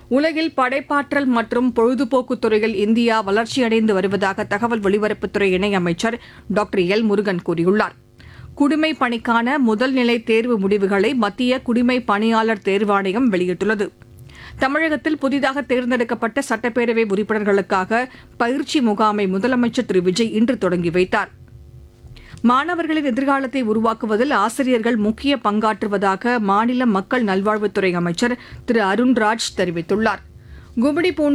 உலகில் படைப்பாற்றல் மற்றும் பொழுதுபோக்குத் துறையில் இந்தியா வளர்ச்சியடைந்து வருவதாக தகவல் ஒலிபரப்புத்துறை இணையமைச்சர் டாக்டர் எல் முருகன் கூறியுள்ளார் குடிமை பணிக்கான முதல்நிலை தேர்வு முடிவுகளை மத்திய குடிமை பணியாளர் தேர்வாணையம் வெளியிட்டுள்ளது தமிழகத்தில் புதிதாக தேர்ந்தெடுக்கப்பட்ட சட்டப்பேரவை உறுப்பினர்களுக்காக பயிற்சி முகாமை முதலமைச்சர் திரு விஜய் இன்று தொடங்கி வைத்தார் மாணவர்களின் எதிர்காலத்தை உருவாக்குவதில் ஆசிரியர்கள் முக்கிய பங்காற்றுவதாக மாநில மக்கள் நல்வாழ்வுத்துறை அமைச்சர் திரு அருண்ராஜ் தெரிவித்துள்ளார் கும்மிடிப்பூண்டி